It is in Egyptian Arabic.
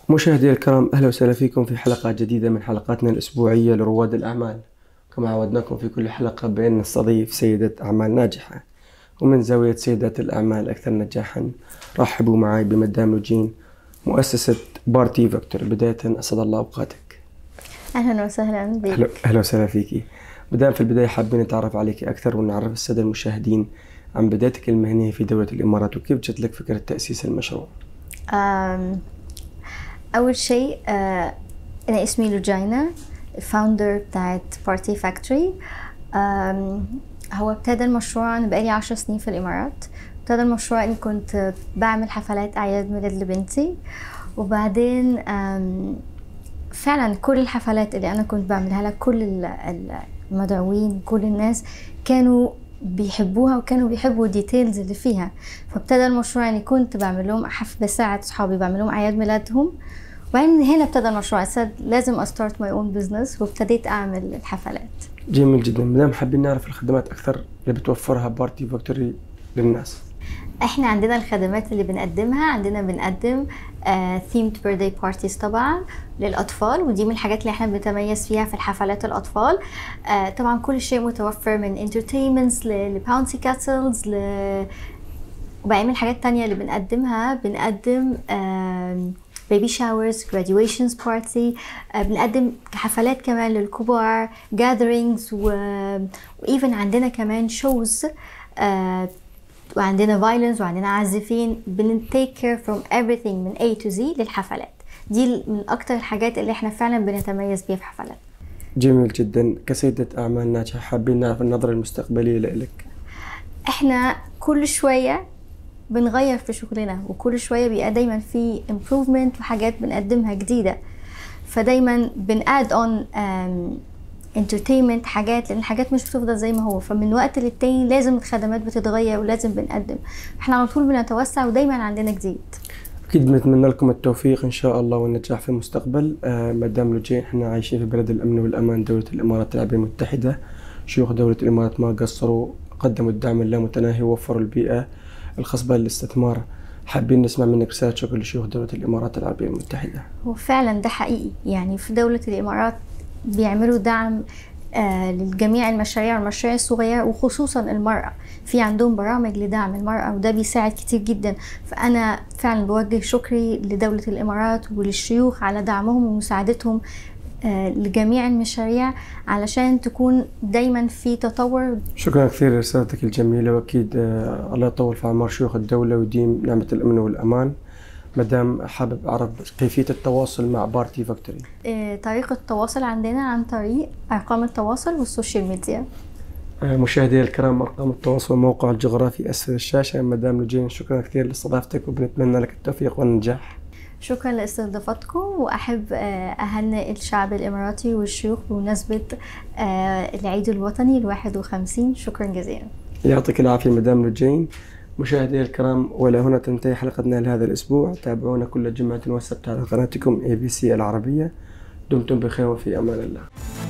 مشاهدي الكرام أهلا وسهلا فيكم في حلقة جديدة من حلقاتنا الأسبوعية لرواد الأعمال كما عودناكم في كل حلقة بأن نستضيف سيدة أعمال ناجحة ومن زاوية سيدات الأعمال أكثر نجاحا رحبوا معي بمدام لوجين مؤسسة بارتي فيكتور بداية أسعد الله أوقاتك اهلا وسهلا بك أهلا أهلا وسهلا فيكي بداية في البداية حابين نتعرف عليك أكثر ونعرف السادة المشاهدين عن بدايتك المهنية في دولة الإمارات وكيف جت لك فكرة تأسيس المشروع أم، اول شيء آه، انا اسمي لوجينا الفاوندر بتاعت بارتي فاكتوري هو ابتدى المشروع انا بقالي عشر سنين في الامارات ابتدى المشروع اني كنت بعمل حفلات اعياد ميلاد لبنتي وبعدين أم، فعلا كل الحفلات اللي انا كنت بعملها لها كل ال- ال- المدعوين كل الناس كانوا بيحبوها وكانوا بيحبوا الديتيلز اللي فيها فابتدى المشروع يعني كنت بعمل لهم حف بساعد صحابي بعمل لهم اعياد ميلادهم وبعدين من هنا ابتدى المشروع صار لازم استارت ماي اون بزنس وابتديت اعمل الحفلات جميل جدا مدام حابين نعرف الخدمات أكثر اللي بتوفرها بارتي فيكتوري للناس احنا عندنا الخدمات اللي بنقدمها عندنا بنقدم ثيمد بيرثداي بارتيز طبعا للاطفال ودي من الحاجات اللي احنا بنتميز فيها في الحفلات الاطفال آه، طبعا كل شيء متوفر من انترتينمنتس لباونسي كاسلز ل وبعدين من الحاجات التانية اللي بنقدمها بنقدم بيبي شاورز graduations بارتي بنقدم حفلات كمان للكبار gatherings و وايفن عندنا كمان شوز وعندنا فايلنز وعندنا عازفين بنتيك كير فروم everything من A to Z للحفلات دي من اكتر الحاجات اللي احنا فعلا بنتميز بيها في حفلات جميل جدا كسيدة أعمال ناجحة حابين نعرف النظرة المستقبلية لك احنا كل شوية بنغير في شغلنا وكل شوية بيبقى دايما في improvement وحاجات بنقدمها جديدة فدايما بناد اون entertainment حاجات لان الحاجات مش بتفضل زي ما هو فمن وقت للتاني لازم الخدمات بتتغير ولازم بنقدم احنا على طول بنتوسع ودايما عندنا جديد أكيد بنتمنى لكم التوفيق إن شاء الله والنجاح في المستقبل آه مدام لوجين إحنا عايشين في بلد الأمن والأمان دولة الإمارات العربية المتحدة شيوخ دولة الإمارات ما قصروا قدموا الدعم اللامتناهي ووفروا البيئة الخصبة للاستثمار حابين نسمع منك رسالة شكر لشيوخ دولة الإمارات العربية المتحدة هو فعلا ده حقيقي يعني في دولة الإمارات بيعملوا دعم آه للجميع المشاريع والمشاريع الصغيرة وخصوصا المرأة في عندهم برامج لدعم المرأة وده بيساعد كتير جدا فأنا فعلا بوجه شكري لدولة الإمارات وللشيوخ على دعمهم ومساعدتهم آه لجميع المشاريع علشان تكون دايما في تطور شكرا كثير لرسالتك الجميلة وأكيد آه الله يطول في أعمار شيوخ الدولة ويديم نعمة الأمن والأمان مدام حابب أعرف كيفية التواصل مع بارتي فاكتوري آه طريقة التواصل عندنا عن طريق أرقام التواصل والسوشيال ميديا آه، مشاهدينا الكرام أرقام التواصل والموقع الجغرافي أسفل الشاشة مدام لوجين شكرا كثير لاستضافتك وبنتمنى لك التوفيق والنجاح شكرا لاستضافتكم واحب آه، اهنئ الشعب الاماراتي والشيوخ بمناسبه آه، العيد الوطني الواحد وخمسين شكرا جزيلا يعطيك العافية مدام لوجين مشاهدينا الكرام ولا هنا تنتهي حلقتنا لهذا الأسبوع تابعونا كل جمعة وسبت على قناتكم ABC العربية دمتم بخير وفي أمان الله